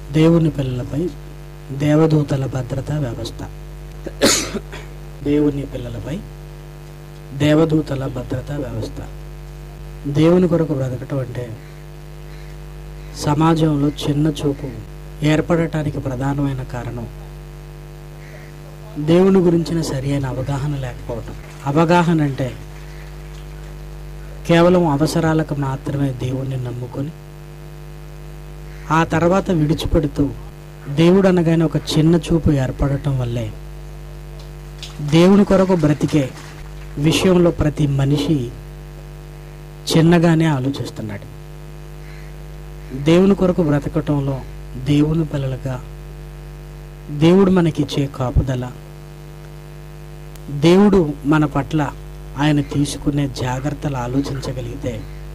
దేవుని పిల్లలపై దేవదూతల భద్రతా వ్యవస్థ దేవుని పిల్లలపై దేవదూతల భద్రతా వ్యవస్థ దేవుని కొరకు బ్రతకటం అంటే సమాజంలో చిన్న చూపు ఏర్పడటానికి ప్రధానమైన కారణం దేవుని గురించిన సరి అయిన అవగాహన లేకపోవటం అవగాహన అంటే కేవలం అవసరాలకు మాత్రమే దేవుణ్ణి నమ్ముకొని ఆ తర్వాత విడిచిపెడుతూ దేవుడు అనగానే ఒక చిన్న చూపు ఏర్పడటం వల్లే దేవుని కొరకు బ్రతికే విషయంలో ప్రతి మనిషి చిన్నగానే ఆలోచిస్తున్నాడు దేవుని కొరకు బ్రతకటంలో దేవుని పిల్లలుగా దేవుడు మనకిచ్చే కాపుదల దేవుడు మన పట్ల ఆయన తీసుకునే జాగ్రత్తలు ఆలోచించగలిగితే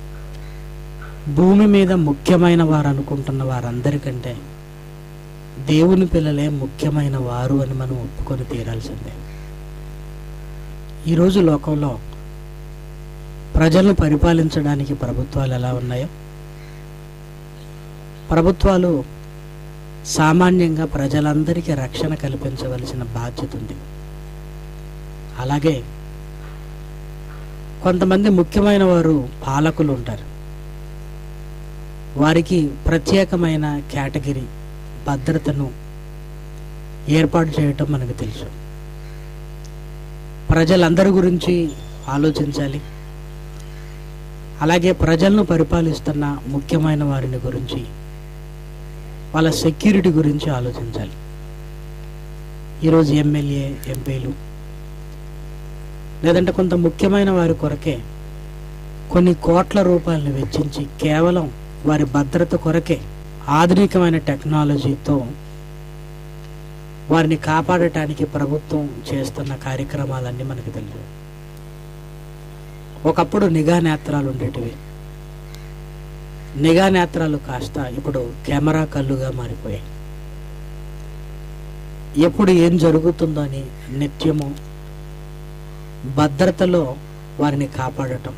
భూమి మీద ముఖ్యమైన వారు అనుకుంటున్న వారందరికంటే దేవుని పిల్లలే ముఖ్యమైన వారు అని మనం ఒప్పుకొని తీరాల్సిందే ఈరోజు లోకంలో ప్రజలను పరిపాలించడానికి ప్రభుత్వాలు ఎలా ఉన్నాయో ప్రభుత్వాలు సామాన్యంగా ప్రజలందరికీ రక్షణ కల్పించవలసిన బాధ్యత ఉంది అలాగే కొంతమంది ముఖ్యమైన వారు పాలకులు ఉంటారు వారికి ప్రత్యేకమైన కేటగిరీ భద్రతను ఏర్పాటు చేయటం మనకు తెలుసు ప్రజలందరి గురించి ఆలోచించాలి అలాగే ప్రజలను పరిపాలిస్తున్న ముఖ్యమైన వారిని గురించి వాళ్ళ సెక్యూరిటీ గురించి ఆలోచించాలి ఈరోజు ఎమ్మెల్యే ఎంపీలు లేదంటే కొంత ముఖ్యమైన వారి కొరకే కొన్ని కోట్ల రూపాయలను వెచ్చించి కేవలం వారి భద్రత కొరకే ఆధునికమైన టెక్నాలజీతో వారిని కాపాడటానికి ప్రభుత్వం చేస్తున్న కార్యక్రమాలన్నీ మనకు తెలుసు ఒకప్పుడు నిఘా నేత్రాలు ఉండేటివి నిఘా నేత్రాలు కాస్త ఇప్పుడు కెమెరా కళ్ళుగా మారిపోయాయి ఎప్పుడు ఏం జరుగుతుందో అని నిత్యము భద్రతలో వారిని కాపాడటం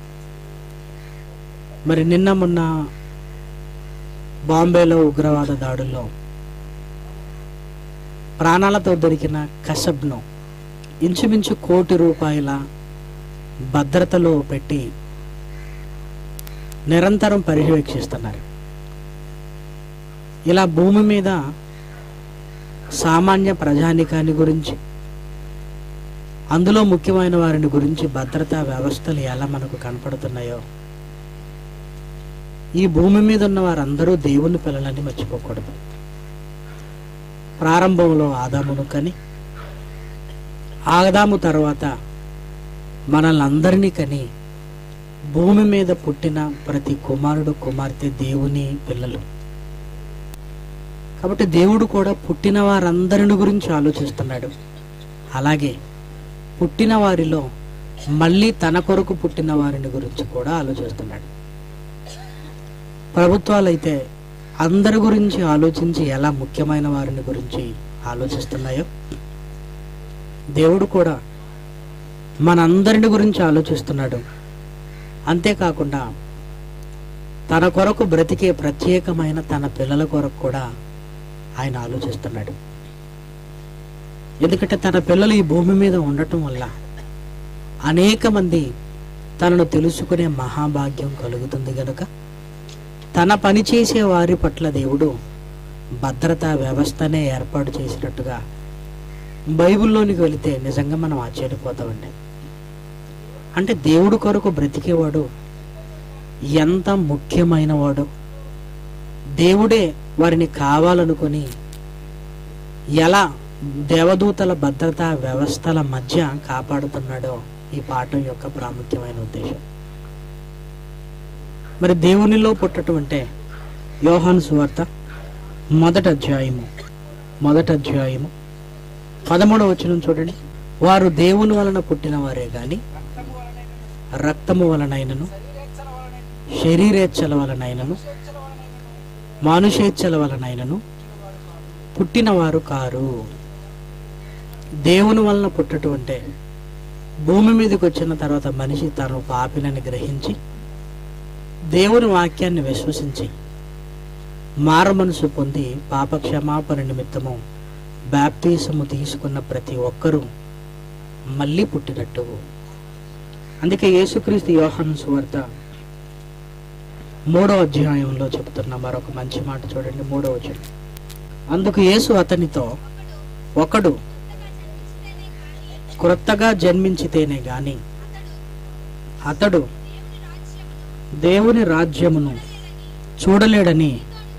మరి నిన్న మొన్న బాంబేలో ఉగ్రవాద దాడుల్లో ప్రాణాలతో దొరికిన కసబ్ను ఇంచుమించు కోటి రూపాయల భద్రతలో పెట్టి నిరంతరం పర్యవేక్షిస్తున్నారు ఇలా భూమి మీద సామాన్య ప్రజానికాన్ని గురించి అందులో ముఖ్యమైన వారిని గురించి భద్రతా వ్యవస్థలు ఎలా మనకు కనపడుతున్నాయో ఈ భూమి మీద ఉన్న వారందరూ దేవుని పిల్లలని మర్చిపోకూడదు ప్రారంభంలో ఆదామును కని ఆదాము తర్వాత మనల్ని అందరినీ కని భూమి మీద పుట్టిన ప్రతి కుమారుడు కుమార్తె దేవుని పిల్లలు కాబట్టి దేవుడు కూడా పుట్టిన వారందరిని గురించి ఆలోచిస్తున్నాడు అలాగే పుట్టిన వారిలో మళ్ళీ తన కొరకు పుట్టిన వారిని గురించి కూడా ఆలోచిస్తున్నాడు ప్రభుత్వాలు అయితే అందరి గురించి ఆలోచించి ఎలా ముఖ్యమైన వారిని గురించి ఆలోచిస్తున్నాయో దేవుడు కూడా మనందరిని గురించి ఆలోచిస్తున్నాడు అంతేకాకుండా తన కొరకు బ్రతికే ప్రత్యేకమైన తన పిల్లల కొరకు కూడా ఆయన ఆలోచిస్తున్నాడు ఎందుకంటే తన పిల్లలు ఈ భూమి మీద ఉండటం వల్ల అనేక మంది తనను తెలుసుకునే మహాభాగ్యం కలుగుతుంది గనుక తన పని చేసే వారి పట్ల దేవుడు భద్రతా వ్యవస్థనే ఏర్పాటు చేసినట్టుగా బైబిల్లోనికి వెళితే నిజంగా మనం ఆశ్చర్యపోతామండి అంటే దేవుడు కొరకు బ్రతికేవాడు ఎంత ముఖ్యమైన వాడు దేవుడే వారిని కావాలనుకొని ఎలా దేవదూతల భద్రతా వ్యవస్థల మధ్య కాపాడుతున్నాడో ఈ పాఠం యొక్క ప్రాముఖ్యమైన ఉద్దేశం మరి దేవునిలో పుట్టడం అంటే యోహాను సువార్త మొదటి అధ్యాయము మొదటి అధ్యాయము పదమూడవ వచనం చూడండి వారు దేవుని వలన పుట్టిన వారే గాని రక్తము వలనైనను శరీరేచ్ఛల వలనైనను మానుషేచ్ఛల వలనైనను పుట్టినవారు కారు దేవుని వలన పుట్టడం అంటే భూమి మీదకి వచ్చిన తర్వాత మనిషి తాను పాపినని గ్రహించి దేవుని వాక్యాన్ని విశ్వసించి మారు మనసు పొంది పాప క్షమాపణ నిమిత్తము బ్యాప్తీసము తీసుకున్న ప్రతి ఒక్కరూ మళ్ళీ పుట్టినట్టు అందుకే యేసుక్రీస్తు యోహాను సువార్త మూడో అధ్యాయంలో చెప్తున్న మరొక మంచి మాట చూడండి మూడో వచనం అందుకు యేసు అతనితో ఒకడు క్రొత్తగా జన్మించితేనే గాని అతడు దేవుని రాజ్యమును చూడలేడని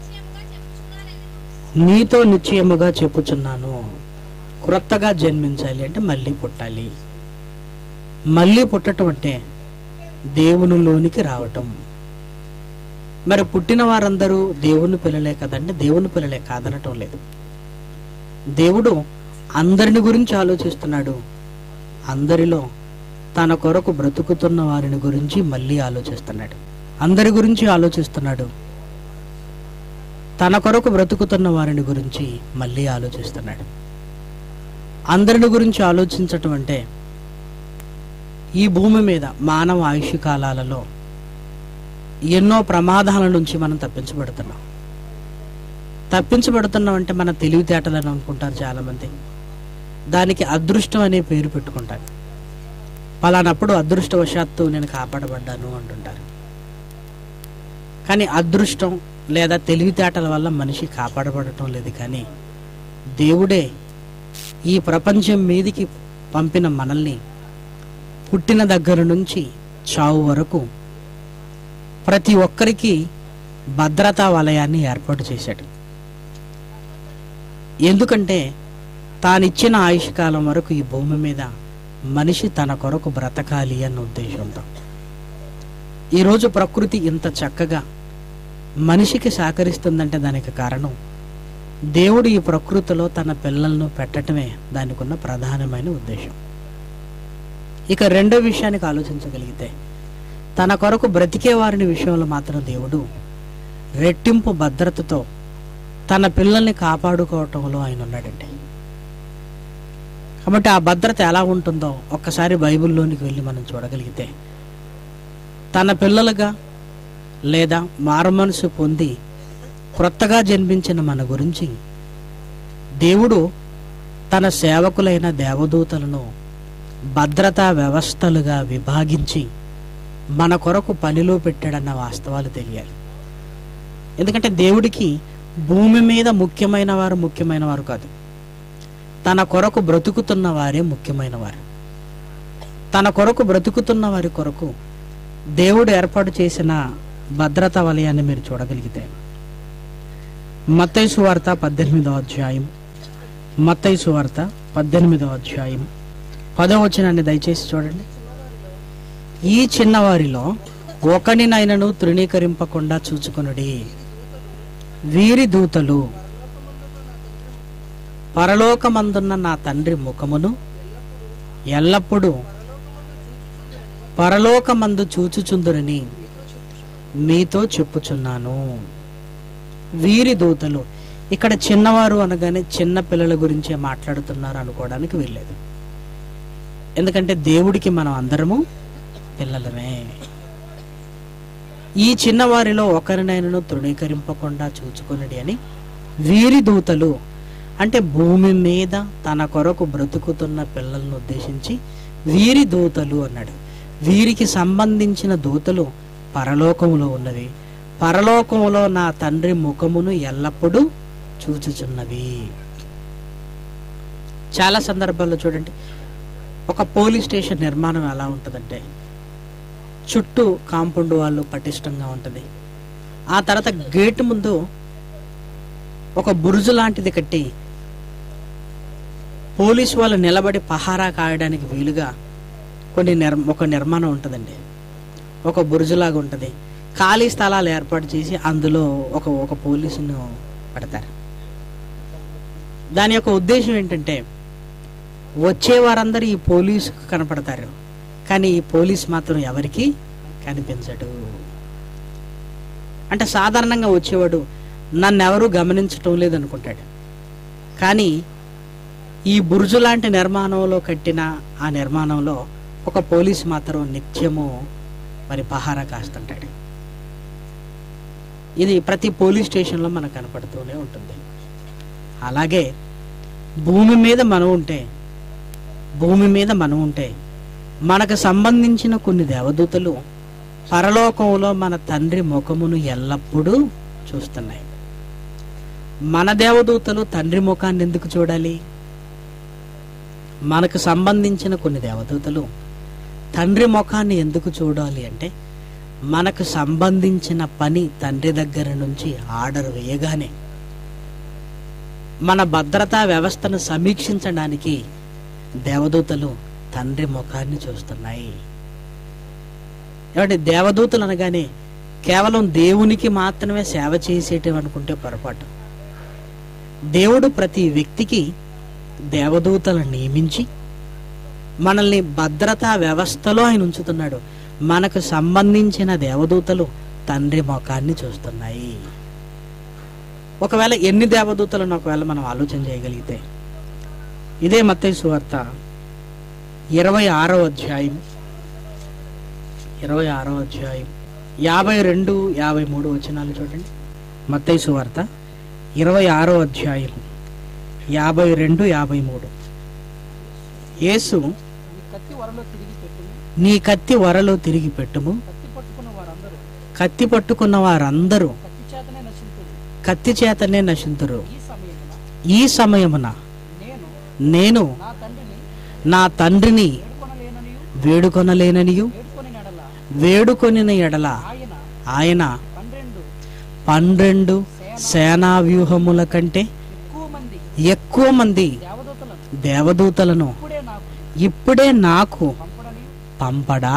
నీతో నిశ్చయముగా చెప్పుచున్నాను క్రొత్తగా జన్మించాలి అంటే మళ్ళీ పుట్టాలి మళ్ళీ పుట్టటం అంటే దేవునిలోనికి రావటం మరి పుట్టిన వారందరూ దేవుని పిల్లలే కదండి దేవుని పిల్లలే కాదనటం లేదు దేవుడు అందరిని గురించి ఆలోచిస్తున్నాడు అందరిలో తన కొరకు బ్రతుకుతున్న వారిని గురించి మళ్ళీ ఆలోచిస్తున్నాడు అందరి గురించి ఆలోచిస్తున్నాడు తన కొరకు బ్రతుకుతున్న వారిని గురించి మళ్ళీ ఆలోచిస్తున్నాడు అందరిని గురించి ఆలోచించటం అంటే ఈ భూమి మీద మానవ ఆయుష్ కాలాలలో ఎన్నో ప్రమాదాల నుంచి మనం తప్పించబడుతున్నాం తప్పించబడుతున్నాం అంటే మన తెలివితేటలని అనుకుంటారు చాలామంది దానికి అదృష్టం అనే పేరు పెట్టుకుంటారు పలానప్పుడు అదృష్టవశాత్తు నేను కాపాడబడ్డాను అంటుంటారు కానీ అదృష్టం లేదా తెలివితేటల వల్ల మనిషి కాపాడబడటం లేదు కానీ దేవుడే ఈ ప్రపంచం మీదికి పంపిన మనల్ని పుట్టిన దగ్గర నుంచి చావు వరకు ప్రతి ఒక్కరికి భద్రతా వలయాన్ని ఏర్పాటు చేశాడు ఎందుకంటే తానిచ్చిన ఆయుష్ కాలం వరకు ఈ భూమి మీద మనిషి తన కొరకు బ్రతకాలి అన్న ఉద్దేశంతో ఈరోజు ప్రకృతి ఇంత చక్కగా మనిషికి సహకరిస్తుందంటే దానికి కారణం దేవుడు ఈ ప్రకృతిలో తన పిల్లలను పెట్టడమే దానికి ఉన్న ప్రధానమైన ఉద్దేశం ఇక రెండో విషయానికి ఆలోచించగలిగితే తన కొరకు బ్రతికే వారిని విషయంలో మాత్రం దేవుడు రెట్టింపు భద్రతతో తన పిల్లల్ని కాపాడుకోవటంలో ఆయన ఉన్నాడండి కాబట్టి ఆ భద్రత ఎలా ఉంటుందో ఒక్కసారి బైబిల్లోనికి వెళ్ళి మనం చూడగలిగితే తన పిల్లలుగా లేదా మారుమనసు పొంది క్రొత్తగా జన్మించిన మన గురించి దేవుడు తన సేవకులైన దేవదూతలను భద్రతా వ్యవస్థలుగా విభాగించి మన కొరకు పనిలో పెట్టాడన్న వాస్తవాలు తెలియాలి ఎందుకంటే దేవుడికి భూమి మీద ముఖ్యమైన వారు ముఖ్యమైన వారు కాదు తన కొరకు బ్రతుకుతున్న వారే ముఖ్యమైన వారు తన కొరకు బ్రతుకుతున్న వారి కొరకు దేవుడు ఏర్పాటు చేసిన భద్రతా వలయాన్ని మీరు చూడగలిగితే మత్తయి సువార్త పద్దెనిమిదవ అధ్యాయం మత్తయి సువార్త పద్దెనిమిదవ అధ్యాయం పదవ వచనాన్ని దయచేసి చూడండి ఈ చిన్నవారిలో ఒకనినైనను తృణీకరింపకుండా చూచుకొనుడి వీరి దూతలు పరలోకమందున్న నా తండ్రి ముఖమును ఎల్లప్పుడూ పరలోకమందు చూచుచుందురని మీతో చెప్పుచున్నాను వీరి దూతలు ఇక్కడ చిన్నవారు అనగానే చిన్న పిల్లల గురించే మాట్లాడుతున్నారు అనుకోవడానికి వీల్లేదు ఎందుకంటే దేవుడికి మనం అందరము పిల్లలమే ఈ చిన్నవారిలో ఒకరినైనను తృణీకరింపకుండా చూచుకొనడి అని వీరి దూతలు అంటే భూమి మీద తన కొరకు బ్రతుకుతున్న పిల్లలను ఉద్దేశించి వీరి దూతలు అన్నాడు వీరికి సంబంధించిన దూతలు పరలోకములో ఉన్నవి పరలోకములో నా తండ్రి ముఖమును ఎల్లప్పుడూ చూచుచున్నవి చాలా సందర్భాల్లో చూడండి ఒక పోలీస్ స్టేషన్ నిర్మాణం ఎలా ఉంటుందంటే చుట్టూ కాంపౌండ్ వాళ్ళు పటిష్టంగా ఉంటుంది ఆ తర్వాత గేట్ ముందు ఒక బురుజు లాంటిది కట్టి పోలీసు వాళ్ళు నిలబడి పహారా కాయడానికి వీలుగా కొన్ని నిర్ ఒక నిర్మాణం ఉంటుందండి ఒక బురుజులాగా ఉంటుంది ఖాళీ స్థలాలు ఏర్పాటు చేసి అందులో ఒక ఒక పోలీసును పెడతారు దాని యొక్క ఉద్దేశం ఏంటంటే వచ్చే వారందరూ ఈ పోలీసు కనపడతారు కానీ ఈ పోలీస్ మాత్రం ఎవరికి కనిపించడు అంటే సాధారణంగా వచ్చేవాడు నన్ను ఎవరు గమనించటం లేదనుకుంటాడు కానీ ఈ బురుజు లాంటి నిర్మాణంలో కట్టిన ఆ నిర్మాణంలో ఒక పోలీస్ మాత్రం నిత్యము మరి పహారా కాస్తుంటాడు ఇది ప్రతి పోలీస్ స్టేషన్లో మనకు కనపడుతూనే ఉంటుంది అలాగే భూమి మీద మనం ఉంటే భూమి మీద మనం ఉంటే మనకు సంబంధించిన కొన్ని దేవదూతలు పరలోకంలో మన తండ్రి ముఖమును ఎల్లప్పుడూ చూస్తున్నాయి మన దేవదూతలు తండ్రి ముఖాన్ని ఎందుకు చూడాలి మనకు సంబంధించిన కొన్ని దేవదూతలు తండ్రి ముఖాన్ని ఎందుకు చూడాలి అంటే మనకు సంబంధించిన పని తండ్రి దగ్గర నుంచి ఆర్డర్ వేయగానే మన భద్రతా వ్యవస్థను సమీక్షించడానికి దేవదూతలు తండ్రి ముఖాన్ని చూస్తున్నాయి ఏమంటే దేవదూతలు అనగానే కేవలం దేవునికి మాత్రమే సేవ చేసేటివి అనుకుంటే పొరపాటు దేవుడు ప్రతి వ్యక్తికి దేవదూతలను నియమించి మనల్ని భద్రతా వ్యవస్థలో ఆయన ఉంచుతున్నాడు మనకు సంబంధించిన దేవదూతలు తండ్రి ముఖాన్ని చూస్తున్నాయి ఒకవేళ ఎన్ని దేవదూతలను ఒకవేళ మనం ఆలోచన చేయగలిగితే ఇదే మత్తయి సువార్త ఇరవై ఆరో అధ్యాయం ఇరవై ఆరో అధ్యాయం యాభై రెండు యాభై మూడు వచనాలు చూడండి మత్తయి సువార్త ఇరవై ఆరో అధ్యాయం యాభై రెండు యాభై మూడు యేసు ఈ కత్తి వరలో తిరిగి పెట్టుము నీ కత్తి వరలో తిరిగి పెట్టుము కత్తి పట్టుకున్న వారందరూ కత్తి పట్టుకున్న వారందరూ కత్తి చేతనే నశింతురు కత్తి చేతనే నశింతురు ఈ సమయమున ఈ సమయమున నేను నేను నా తండ్రిని నా తండ్రిని వేడుకొనలేననియు వేడుకొనలేననియు వేడుకొని నడల వేడుకొనిన ఎడల ఆయన ఆయన పన్నెండు పన్నెండు సేనా వ్యూహముల కంటే ఎక్కువ మంది ఎక్కువ మంది దేవదూతలను దేవదూతలను ఇప్పుడే నాకు ఇప్పుడే నాకు పంపడని పంపడా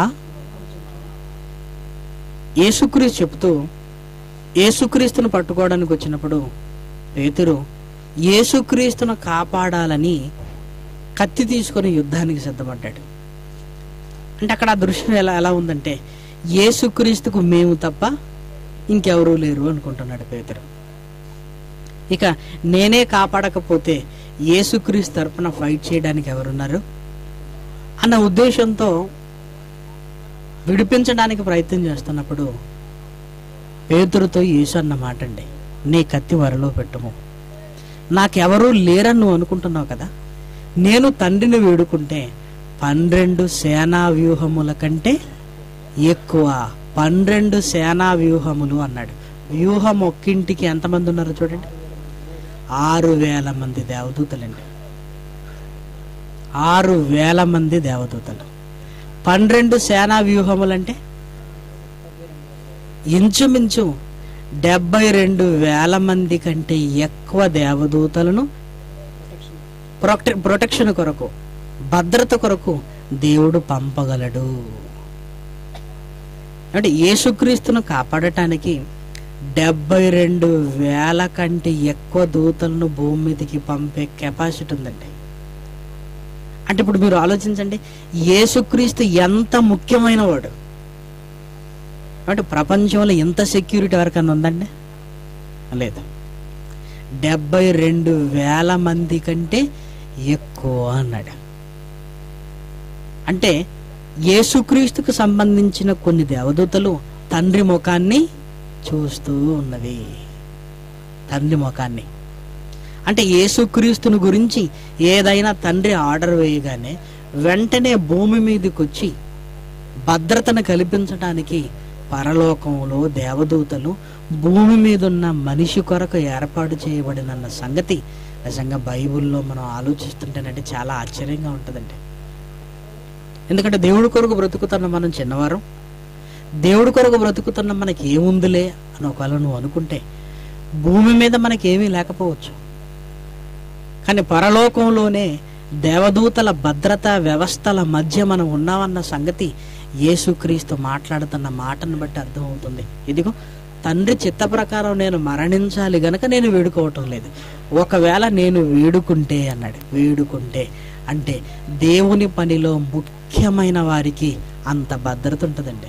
యేసుక్రీస్తు చెప్తూ యేసుక్రీస్తును పట్టుకోవడానికి వచ్చినప్పుడు పేతురు యేసుక్రీస్తును కాపాడాలని కత్తి తీసుకొని యుద్ధానికి సిద్ధపడ్డాడు అంటే అక్కడ ఆ దృశ్యం ఎలా ఎలా ఉందంటే యేసుక్రీస్తుకు మేము తప్ప ఇంకెవరూ లేరు అనుకుంటున్నాడు పేతురు ఇక నేనే కాపాడకపోతే యేసుక్రీస్తు తరపున ఫైట్ చేయడానికి ఎవరున్నారు అన్న ఉద్దేశంతో విడిపించడానికి ప్రయత్నం చేస్తున్నప్పుడు పేతురుతో యేసు అన్న మాట అండి నీ కత్తి వరలో పెట్టుము నాకెవరూ లేరని నువ్వు అనుకుంటున్నావు కదా నేను తండ్రిని వేడుకుంటే పన్నెండు సేనా వ్యూహముల కంటే ఎక్కువ పన్నెండు సేనా వ్యూహములు అన్నాడు వ్యూహం ఒక్కింటికి ఎంతమంది ఉన్నారో చూడండి ఆరు వేల మంది దేవదూతలండి ఆరు వేల మంది దేవదూతలు పన్నెండు సేనా వ్యూహములంటే ఇంచుమించు డెబ్బై రెండు వేల మంది కంటే ఎక్కువ దేవదూతలను ప్రొటె ప్రొటెక్షన్ కొరకు భద్రత కొరకు దేవుడు పంపగలడు అంటే యేసుక్రీస్తును కాపాడటానికి డెబ్బై రెండు వేల కంటే ఎక్కువ దూతలను భూమి మీదకి పంపే కెపాసిటీ ఉందండి అంటే ఇప్పుడు మీరు ఆలోచించండి యేసుక్రీస్తు ఎంత ముఖ్యమైన వాడు అంటే ప్రపంచంలో ఎంత సెక్యూరిటీ ఎవరికన్నా ఉందండి లేదు డెబ్బై రెండు వేల మంది కంటే ఎక్కువ అన్నాడు అంటే యేసుక్రీస్తుకు సంబంధించిన కొన్ని దేవదూతలు తండ్రి ముఖాన్ని చూస్తూ ఉన్నవి తండ్రి ముఖాన్ని అంటే యేసుక్రీస్తుని గురించి ఏదైనా తండ్రి ఆర్డర్ వేయగానే వెంటనే భూమి మీదకి వచ్చి భద్రతను కల్పించడానికి పరలోకంలో దేవదూతలు భూమి మీద ఉన్న మనిషి కొరకు ఏర్పాటు చేయబడినన్న సంగతి నిజంగా బైబిల్లో మనం ఆలోచిస్తుంటేనంటే చాలా ఆశ్చర్యంగా ఉంటుందండి ఎందుకంటే దేవుడి కొరకు బ్రతుకుతున్న మనం చిన్నవారం దేవుడి కొరకు బ్రతుకుతున్న మనకి ఏముందిలే అని ఒకవేళ నువ్వు అనుకుంటే భూమి మీద మనకి ఏమీ లేకపోవచ్చు కానీ పరలోకంలోనే దేవదూతల భద్రతా వ్యవస్థల మధ్య మనం ఉన్నామన్న సంగతి యేసుక్రీస్తు మాట్లాడుతున్న మాటను బట్టి అర్థమవుతుంది ఇదిగో తండ్రి చిత్త ప్రకారం నేను మరణించాలి గనక నేను వేడుకోవటం లేదు ఒకవేళ నేను వేడుకుంటే అన్నాడు వేడుకుంటే అంటే దేవుని పనిలో ముఖ్యమైన వారికి అంత భద్రత ఉంటుందండి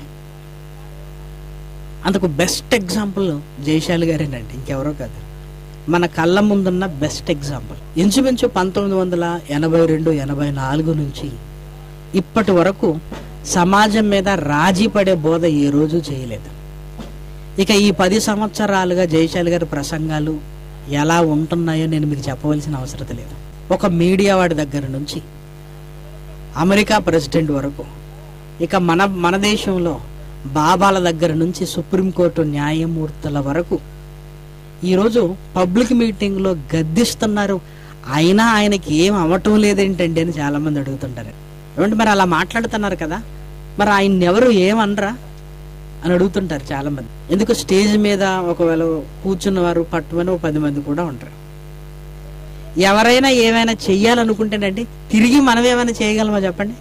అందుకు బెస్ట్ ఎగ్జాంపుల్ జయశాలి గారేనండి ఇంకెవరో కాదు మన కళ్ళ ముందున్న బెస్ట్ ఎగ్జాంపుల్ ఇంచుమించు పంతొమ్మిది వందల ఎనభై రెండు ఎనభై నాలుగు నుంచి ఇప్పటి వరకు సమాజం మీద రాజీ పడే బోధ ఏ రోజు చేయలేదు ఇక ఈ పది సంవత్సరాలుగా జయశాలి గారి ప్రసంగాలు ఎలా ఉంటున్నాయో నేను మీకు చెప్పవలసిన అవసరం లేదు ఒక మీడియా వాడి దగ్గర నుంచి అమెరికా ప్రెసిడెంట్ వరకు ఇక మన మన దేశంలో బాబాల దగ్గర నుంచి సుప్రీంకోర్టు న్యాయమూర్తుల వరకు ఈరోజు పబ్లిక్ మీటింగ్లో గద్దిస్తున్నారు అయినా ఆయనకి ఏం అవ్వటం లేదేంటండి అని చాలామంది అడుగుతుంటారు ఏమంటే మరి అలా మాట్లాడుతున్నారు కదా మరి ఆయన ఎవరు ఏమనరా అని అడుగుతుంటారు చాలామంది ఎందుకు స్టేజ్ మీద ఒకవేళ కూర్చున్నవారు పట్టుమని ఒక పది మంది కూడా ఉంటారు ఎవరైనా ఏమైనా చెయ్యాలనుకుంటేనండి తిరిగి మనం ఏమైనా చేయగలమా చెప్పండి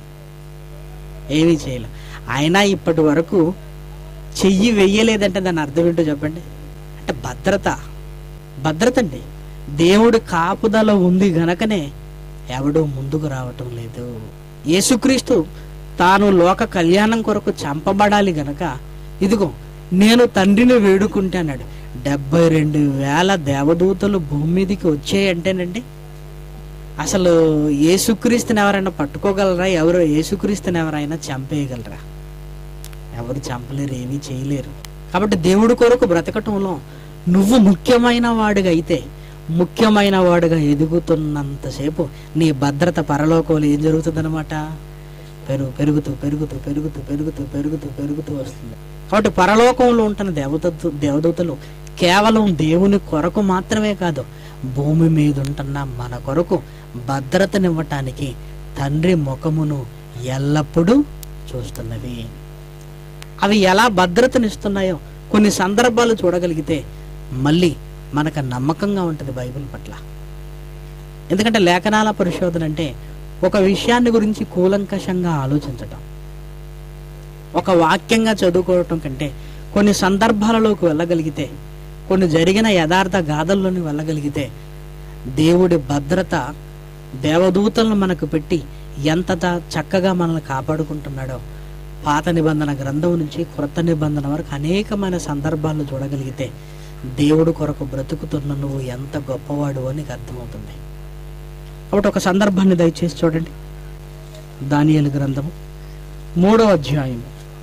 ఏమీ చేయలేం అయినా ఇప్పటి వరకు చెయ్యి వెయ్యలేదంటే దాని అర్థం ఏంటో చెప్పండి అంటే భద్రత భద్రత అండి దేవుడి కాపుదల ఉంది గనకనే ఎవడు ముందుకు రావటం లేదు యేసుక్రీస్తు తాను లోక కళ్యాణం కొరకు చంపబడాలి గనక ఇదిగో నేను తండ్రిని వేడుకుంటే అన్నాడు డెబ్బై రెండు వేల దేవదూతలు భూమి మీదకి వచ్చాయంటేనండి అసలు యేసుక్రీస్తుని ఎవరైనా పట్టుకోగలరా ఎవరు యేసుక్రీస్తుని ఎవరైనా చంపేయగలరా ఎవరు చంపలేరు ఏమీ చేయలేరు కాబట్టి దేవుడి కొరకు బ్రతకటంలో నువ్వు ముఖ్యమైన వాడిగా అయితే ముఖ్యమైన వాడిగా ఎదుగుతున్నంతసేపు నీ భద్రత పరలోకంలో ఏం జరుగుతుందన్నమాట పెరుగు పెరుగుతూ పెరుగుతూ పెరుగుతూ పెరుగుతూ పెరుగుతూ పెరుగుతూ వస్తుంది కాబట్టి పరలోకంలో ఉంటున్న దేవత దేవదూతలు కేవలం దేవుని కొరకు మాత్రమే కాదు భూమి మీద ఉంటున్న మన కొరకు భద్రతనివ్వటానికి తండ్రి ముఖమును ఎల్లప్పుడూ చూస్తున్నవి అవి ఎలా భద్రతనిస్తున్నాయో కొన్ని సందర్భాలు చూడగలిగితే మళ్ళీ మనకు నమ్మకంగా ఉంటుంది బైబిల్ పట్ల ఎందుకంటే లేఖనాల పరిశోధన అంటే ఒక విషయాన్ని గురించి కూలంకషంగా ఆలోచించటం ఒక వాక్యంగా చదువుకోవటం కంటే కొన్ని సందర్భాలలోకి వెళ్ళగలిగితే కొన్ని జరిగిన యథార్థ గాథల్లోని వెళ్ళగలిగితే దేవుడి భద్రత దేవదూతలను మనకు పెట్టి ఎంత త- చక్కగా మనల్ని కాపాడుకుంటున్నాడో పాత నిబంధన గ్రంథం నుంచి క్రొత్త నిబంధన వరకు అనేకమైన సందర్భాలను చూడగలిగితే దేవుడు కొరకు బ్రతుకుతున్న నువ్వు ఎంత గొప్పవాడు అని నీకు అర్థమవుతుంది కాబట్టి ఒక సందర్భాన్ని దయచేసి చూడండి దానియలు గ్రంథము మూడో అధ్యాయం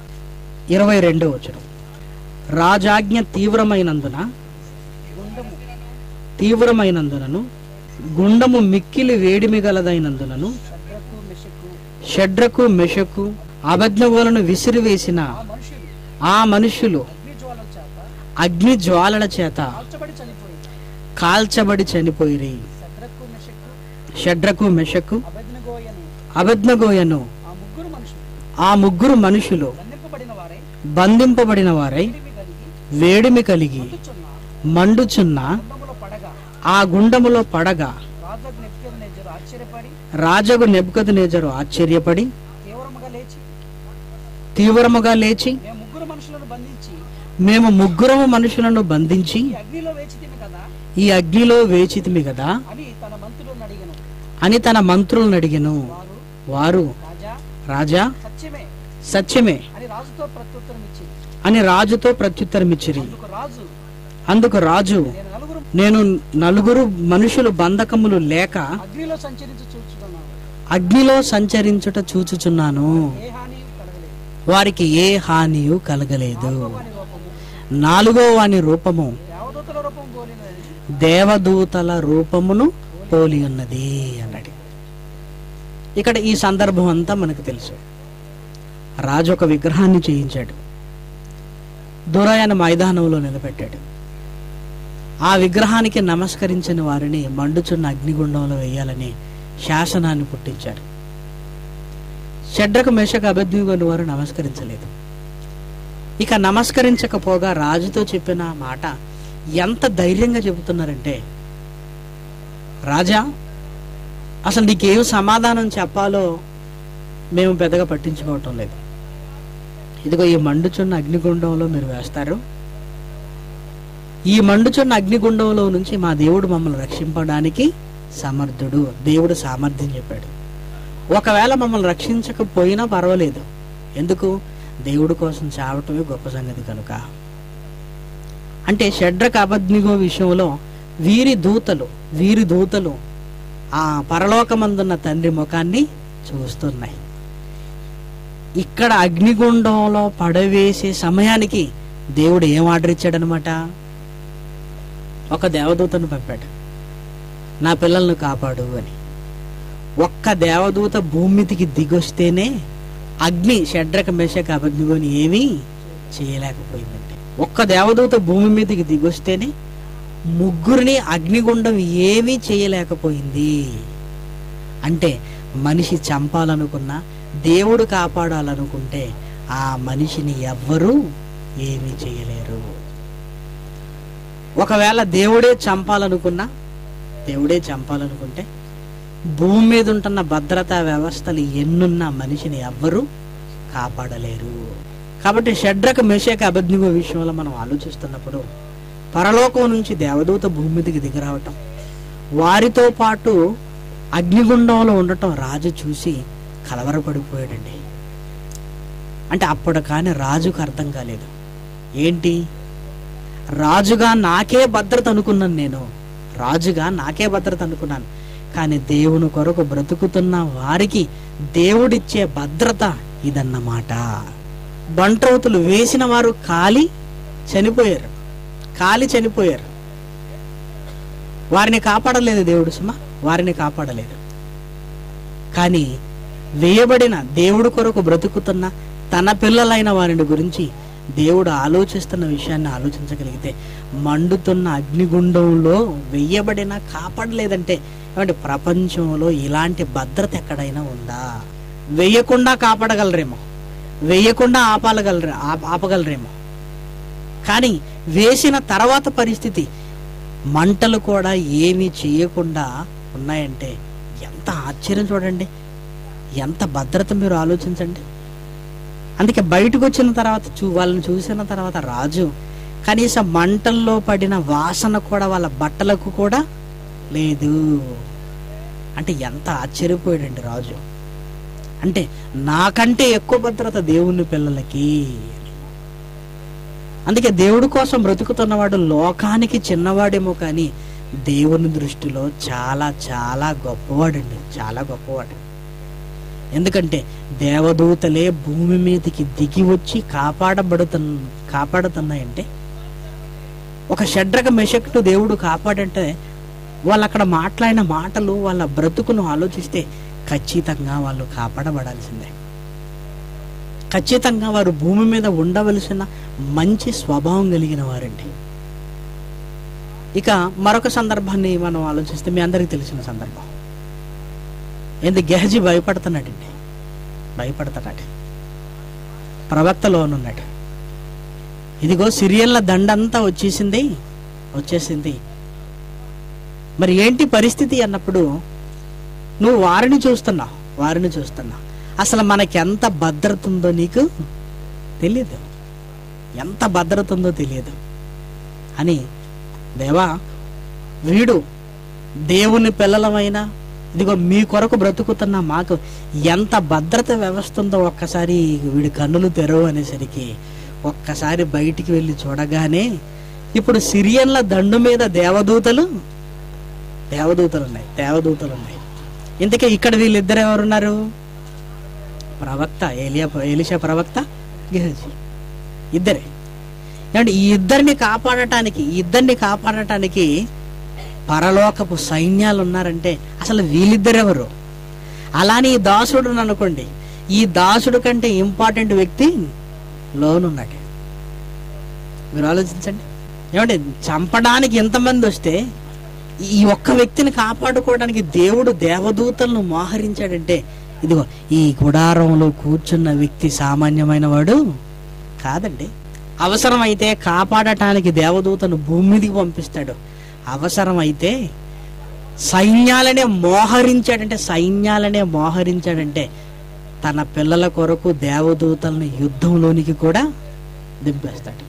ఇరవై రెండో వచనం రాజాజ్ఞ తీవ్రమైనందున గుండము తీవ్రమైనందునను గుండము మిక్కిలి వేడిమి గలదైనందునను శబ్రకు మెషకు షడ్రకు మెషకు అభజ్ఞవులను విసిరివేసిన ఆ మనుషులు ఆ మనుషులు అగ్నిజ్వాలల చేత అగ్ని జ్వాలల చేత కాల్చబడి చనిపోయింది కాల్చబడి చనిపోయిరి శబ్రకు మెషకు షడ్రకు మెషకు అభజ్ఞగోయను అబద్నగోయను ఆ ముగ్గురు మనుషులు ఆ ముగ్గురు మనుషులు బంధింపబడిన వారే బంధింపబడిన వారై తిరిగి కలిగి వేడిమి కలిగి మండుచున్న మండుచున్న గుండములో పడగా ఆ గుండములో పడగా రాజు నెప్కెదనేజరు ఆశ్చర్యపడి రాజగు నెబుకదు నేజరు ఆశ్చర్యపడి తీవ్రముగా లేచి తీవ్రముగా లేచి మేము ముగ్గురు మనుషులను బంధించి మేము ముగ్గురము మనుషులను బంధించి ఈ అగ్నిలో వేచితిమి కదా ఈ అగ్నిలో వేచితిమి కదా అని తన మంత్రులను అడిగను అని తన మంత్రులను అడిగెను వారు వారు రాజా రాజా సత్యమే సత్యమే అని రాజుతో ప్రత్యుత్తరం ఇచ్చింది అని రాజుతో ప్రత్యుత్తరమిచ్చిరి అందుకు రాజు అందుకు రాజు నేను నలుగురు నేను నలుగురు మనుషులు బంధకములు లేక అగ్నిలో సంచరించి చూస్తున్నాను అగ్నిలో సంచరించుట చూచుచున్నాను ఏ హాని కలగలేదు వారికి ఏ హానియు కలగలేదు వాని రూపము నాలుగో వాని రూపము దేవదూతల రూపం పోలినది దేవదూతల రూపమును పోలి ఉన్నది అన్నాడు ఇక్కడ ఈ సందర్భం అంతా మనకు తెలుసు రాజు ఒక విగ్రహాన్ని చేయించాడు దూరాయన మైదానంలో నిలబెట్టాడు ఆ విగ్రహానికి నమస్కరించిన వారిని మండుచున్న అగ్నిగుండంలో వేయాలని శాసనాన్ని పుట్టించాడు షడ్రకు మేషకు అభిజ్ఞుని వారు నమస్కరించలేదు ఇక నమస్కరించకపోగా రాజుతో చెప్పిన మాట ఎంత ధైర్యంగా చెబుతున్నారంటే రాజా అసలు నీకేం సమాధానం చెప్పాలో మేము పెద్దగా పట్టించుకోవటం లేదు ఇదిగో ఈ మండుచున్న అగ్నిగుండంలో మీరు వేస్తారు ఈ మండుచున్న అగ్నిగుండంలో నుంచి మా దేవుడు మమ్మల్ని రక్షింపడానికి సమర్థుడు దేవుడు సామర్థ్యం చెప్పాడు ఒకవేళ మమ్మల్ని రక్షించకపోయినా పర్వాలేదు ఎందుకు దేవుడి కోసం చావటమే గొప్ప సంగతి కనుక అంటే షడ్రక అబద్నిగో విషయంలో వీరి దూతలు వీరి దూతలు ఆ పరలోకమందున్న తండ్రి ముఖాన్ని చూస్తున్నాయి ఇక్కడ అగ్నిగుండంలో పడవేసే సమయానికి దేవుడు ఏం ఆర్డర్ ఇచ్చాడనమాట ఒక దేవదూతను పంపాడు నా పిల్లల్ని కాపాడు అని ఒక్క దేవదూత భూమి మీదకి దిగొస్తేనే అగ్ని షడ్రక మెషక అగ్నిగోని ఏమీ చేయలేకపోయిందండి ఒక్క దేవదూత భూమి మీదకి దిగొస్తేనే ముగ్గురిని అగ్నిగుండం ఏమీ చేయలేకపోయింది అంటే మనిషి చంపాలనుకున్నా దేవుడు కాపాడాలనుకుంటే ఆ మనిషిని ఎవ్వరూ ఏమీ చేయలేరు ఒకవేళ దేవుడే చంపాలనుకున్నా దేవుడే చంపాలనుకుంటే భూమి మీద ఉంటున్న భద్రతా వ్యవస్థలు ఎన్నున్న మనిషిని ఎవ్వరూ కాపాడలేరు కాబట్టి షడ్రక మెషక అబద్ధిగో విషయంలో మనం ఆలోచిస్తున్నప్పుడు పరలోకం నుంచి దేవదూత భూమి మీదకి దిగిరావటం వారితో పాటు అగ్నిగుండంలో ఉండటం రాజు చూసి కలవరపడిపోయాడండి అంటే అప్పుడు కానీ రాజుకు అర్థం కాలేదు ఏంటి రాజుగా నాకే భద్రత అనుకున్నాను నేను రాజుగా నాకే భద్రత అనుకున్నాను కానీ దేవుని కొరకు బ్రతుకుతున్న వారికి దేవుడిచ్చే భద్రత ఇదన్నమాట బంట్రౌతులు వేసిన వారు కాలి చనిపోయారు కాలి చనిపోయారు వారిని కాపాడలేదు దేవుడు సుమా వారిని కాపాడలేదు కానీ వేయబడిన దేవుడు కొరకు బ్రతుకుతున్న తన పిల్లలైన వారిని గురించి దేవుడు ఆలోచిస్తున్న విషయాన్ని ఆలోచించగలిగితే మండుతున్న అగ్నిగుండంలో వెయ్యబడిన కాపాడలేదంటే ఏమంటే ప్రపంచంలో ఇలాంటి భద్రత ఎక్కడైనా ఉందా వెయ్యకుండా కాపాడగలరేమో వెయ్యకుండా ఆపాలగలరే ఆప- ఆపగలరేమో కానీ వేసిన తర్వాత పరిస్థితి మంటలు కూడా ఏమీ చేయకుండా ఉన్నాయంటే ఎంత ఆశ్చర్యం చూడండి ఎంత భద్రత మీరు ఆలోచించండి అందుకే బయటకు వచ్చిన తర్వాత చూ వాళ్ళని చూసిన తర్వాత రాజు కనీసం మంటల్లో పడిన వాసన కూడా వాళ్ళ బట్టలకు కూడా లేదు అంటే ఎంత ఆశ్చర్యపోయాడండి రాజు అంటే నాకంటే ఎక్కువ భద్రత దేవుని పిల్లలకి అందుకే దేవుడి కోసం బ్రతుకుతున్నవాడు లోకానికి చిన్నవాడేమో కానీ దేవుని దృష్టిలో చాలా చాలా గొప్పవాడండి చాలా గొప్పవాడు ఎందుకంటే దేవదూతలే భూమి మీదకి దిగి వచ్చి కాపాడబడుతున్న కాపాడుతున్నాయంటే ఒక షడ్రక మెషక్టు దేవుడు కాపాడంటే వాళ్ళు అక్కడ మాట్లాడిన మాటలు వాళ్ళ బ్రతుకును ఆలోచిస్తే ఖచ్చితంగా వాళ్ళు కాపాడబడాల్సిందే ఖచ్చితంగా వారు భూమి మీద ఉండవలసిన మంచి స్వభావం కలిగిన వారండి ఇక మరొక సందర్భాన్ని మనం ఆలోచిస్తే మీ అందరికీ తెలిసిన సందర్భం ఏంది గెహజీ భయపడుతున్నాడండి భయపడుతున్నాడు ప్రవక్తలోనున్నాడు ఇదిగో సిరియన్ల దండంతా వచ్చేసింది వచ్చేసింది మరి ఏంటి పరిస్థితి అన్నప్పుడు నువ్వు వారిని చూస్తున్నావు వారిని చూస్తున్నావు అసలు మనకి ఎంత భద్రత ఉందో నీకు తెలియదు ఎంత భద్రత ఉందో తెలియదు అని దేవా వీడు దేవుని పిల్లలమైన ఇదిగో మీ కొరకు బ్రతుకుతున్న మాకు ఎంత భద్రత వ్యవస్థ ఉందో ఒక్కసారి వీడి కన్నులు తెరవు అనేసరికి ఒక్కసారి బయటికి వెళ్ళి చూడగానే ఇప్పుడు సిరియన్ల దండు మీద దేవదూతలు దేవదూతలు ఉన్నాయి దేవదూతలు ఉన్నాయి ఇంతకీ ఇక్కడ వీళ్ళిద్దరు ఎవరున్నారు ప్రవక్త ఏలియా ఎలిషా ప్రవక్త గెహజీ ఇద్దరే ఏమంటే ఈ ఇద్దరిని కాపాడటానికి ఈ ఇద్దరిని కాపాడటానికి పరలోకపు సైన్యాలు ఉన్నారంటే అసలు వీళ్ళిద్దరెవరు అలానే ఈ దాసుడు అనుకోండి ఈ దాసుడు కంటే ఇంపార్టెంట్ వ్యక్తి లోనున్నాడు మీరు ఆలోచించండి ఏమంటే చంపడానికి ఎంతమంది వస్తే ఈ ఒక్క వ్యక్తిని కాపాడుకోవడానికి దేవుడు దేవదూతలను మోహరించాడంటే ఇదిగో ఈ గుడారంలో కూర్చున్న వ్యక్తి సామాన్యమైన వాడు కాదండి అవసరమైతే కాపాడటానికి దేవదూతను భూమి మీదకి పంపిస్తాడు అవసరమైతే సైన్యాలనే మోహరించాడంటే సైన్యాలనే మోహరించాడంటే తన పిల్లల కొరకు దేవదూతలను యుద్ధంలోనికి కూడా దింపేస్తాడు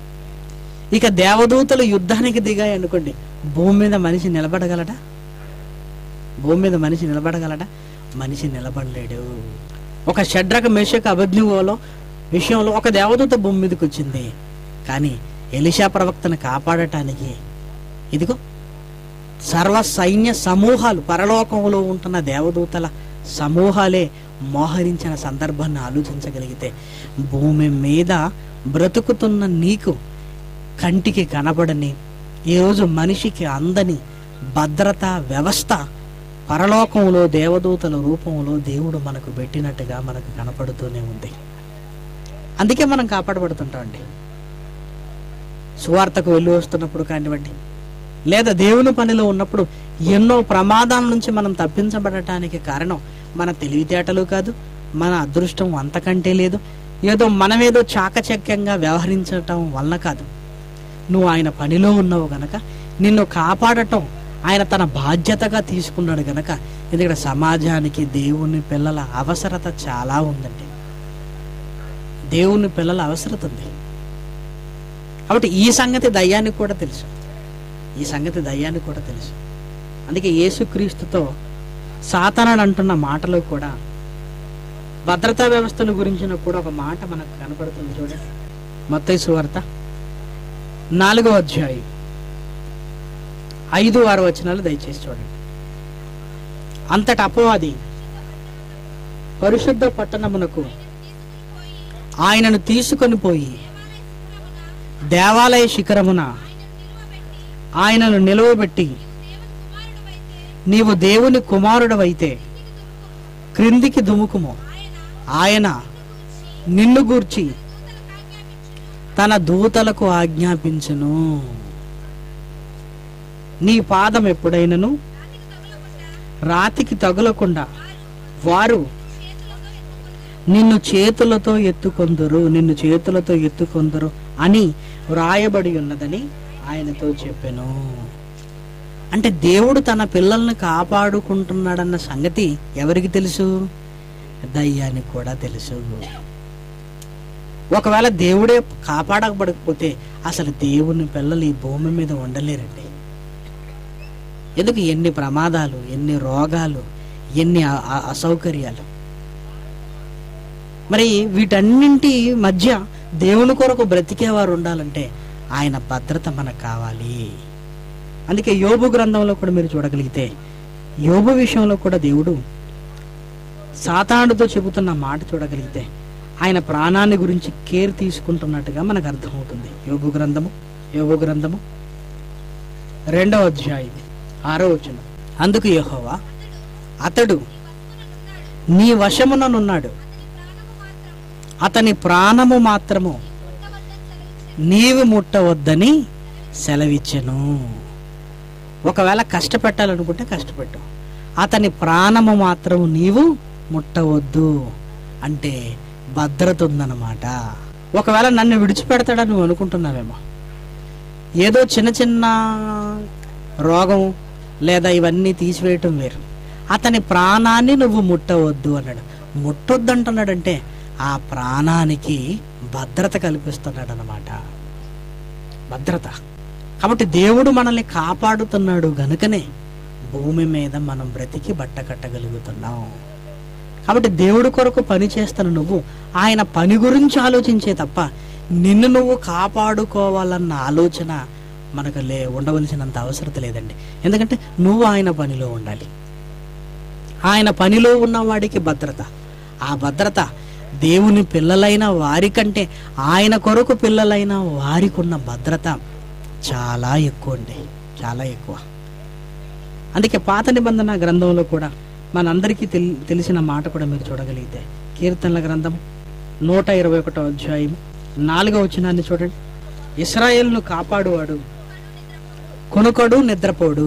ఇక దేవదూతలు యుద్ధానికి దిగాయి అనుకోండి భూమి మీద మనిషి నిలబడగలడా భూమి మీద మనిషి నిలబడగలడా మనిషి నిలబడలేడు ఒక షడ్రక మేషక అభిజ్ఞలో విషయంలో ఒక దేవదూత భూమి మీదకి వచ్చింది కానీ ఎలిషా ప్రవక్తను కాపాడటానికి ఇదిగో సర్వ సైన్య సమూహాలు పరలోకంలో ఉంటున్న దేవదూతల సమూహాలే మోహరించిన సందర్భాన్ని ఆలోచించగలిగితే భూమి మీద బ్రతుకుతున్న నీకు కంటికి కనబడని ఈరోజు మనిషికి అందని భద్రత వ్యవస్థ పరలోకంలో దేవదూతల రూపంలో దేవుడు మనకు పెట్టినట్టుగా మనకు కనపడుతూనే ఉంది అందుకే మనం కాపాడబడుతుంటామండి సువార్తకు వెళ్ళి వస్తున్నప్పుడు కానివ్వండి లేదా దేవుని పనిలో ఉన్నప్పుడు ఎన్నో ప్రమాదాల నుంచి మనం తప్పించబడటానికి కారణం మన తెలివితేటలు కాదు మన అదృష్టం అంతకంటే లేదు ఏదో మనమేదో చాకచక్యంగా వ్యవహరించటం వలన కాదు నువ్వు ఆయన పనిలో ఉన్నావు గనక నిన్ను కాపాడటం ఆయన తన బాధ్యతగా తీసుకున్నాడు గనక ఎందుకంటే సమాజానికి దేవుని పిల్లల అవసరత చాలా ఉందండి దేవుని పిల్లల అవసరత ఉంది కాబట్టి ఈ సంగతి దయ్యానికి కూడా తెలుసు ఈ సంగతి దయ్యానికి కూడా తెలుసు అందుకే యేసుక్రీస్తుతో సాతానాడు అంటున్న మాటలో కూడా భద్రతా వ్యవస్థల గురించిన కూడా ఒక మాట మనకు కనపడుతుంది చూడండి మత్తయి సువార్త నాలుగో అధ్యాయం ఐదు ఆరు వచనాలు దయచేసి చూడండి అంతటి అపవాది పరిశుద్ధ పట్టణమునకు ఆయనను తీసుకొని పోయి దేవాలయ శిఖరమున ఆయనను నిలువబెట్టి నీవు దేవుని కుమారుడవైతే క్రిందికి దుముకుము ఆయన నిన్ను గూర్చి తన దూతలకు ఆజ్ఞాపించును నీ పాదం ఎప్పుడైనను రాతికి తగులకుండా వారు నిన్ను చేతులతో ఎత్తుకొందురు నిన్ను చేతులతో ఎత్తుకొందురు అని వ్రాయబడి ఉన్నదని ఆయనతో చెప్పాను అంటే దేవుడు తన పిల్లల్ని కాపాడుకుంటున్నాడన్న సంగతి ఎవరికి తెలుసు దయ్యానికి కూడా తెలుసు ఒకవేళ దేవుడే కాపాడకపోతే అసలు దేవుని పిల్లలు ఈ భూమి మీద ఉండలేరండి ఎందుకు ఎన్ని ప్రమాదాలు ఎన్ని రోగాలు ఎన్ని అ- అ- అసౌకర్యాలు మరి వీటన్నింటి మధ్య దేవుని కొరకు బ్రతికేవారు ఉండాలంటే ఆయన భద్రత మనకు కావాలి అందుకే యోబు గ్రంథంలో కూడా మీరు చూడగలిగితే యోబు విషయంలో కూడా దేవుడు సాతానుడితో చెబుతున్న మాట చూడగలిగితే ఆయన ప్రాణాన్ని గురించి కేర్ తీసుకుంటున్నట్టుగా మనకు అర్థమవుతుంది యోబు గ్రంథము యోబు గ్రంథము రెండవ అధ్యాయం ఆరో వచనం అందుకు యెహోవా అతడు నీ వశముననున్నాడు అతని ప్రాణము మాత్రము నీవు ముట్టవద్దని సెలవిచ్చెను ఒకవేళ కష్టపెట్టాలనుకుంటే కష్టపెట్టు అతని ప్రాణము మాత్రం నీవు ముట్టవద్దు అంటే భద్రత ఉందన్నమాట ఒకవేళ నన్ను విడిచిపెడతాడని నువ్వు అనుకుంటున్నావేమో ఏదో చిన్న చిన్న రోగం లేదా ఇవన్నీ తీసివేయటం వేరు అతని ప్రాణాన్ని నువ్వు ముట్టవద్దు అన్నాడు ముట్టొద్దు అంటున్నాడంటే ఆ ప్రాణానికి భద్రత కల్పిస్తున్నాడు అన్నమాట భద్రత కాబట్టి దేవుడు మనల్ని కాపాడుతున్నాడు గనుకనే భూమి మీద మనం బ్రతికి బట్ట కట్టగలుగుతున్నాం కాబట్టి దేవుడి కొరకు పని చేస్తున్న నువ్వు ఆయన పని గురించి ఆలోచించే తప్ప నిన్ను నువ్వు కాపాడుకోవాలన్న ఆలోచన మనకు లే ఉండవలసినంత అవసరం లేదండి ఎందుకంటే నువ్వు ఆయన పనిలో ఉండాలి ఆయన పనిలో ఉన్న వాడికి భద్రత ఆ భద్రత దేవుని పిల్లలైన వారికంటే ఆయన కొరకు పిల్లలైన వారికి ఉన్న భద్రత చాలా ఎక్కువ అండి చాలా ఎక్కువ అందుకే పాత నిబంధన గ్రంథంలో కూడా మనందరికీ తెలి తెలిసిన మాట కూడా మీరు చూడగలిగితే కీర్తనల గ్రంథం నూట ఇరవై ఒకటో అధ్యాయం నాలుగో వచనాన్ని చూడండి ఇస్రాయేల్ను కాపాడువాడు కొనుకడు నిద్రపోడు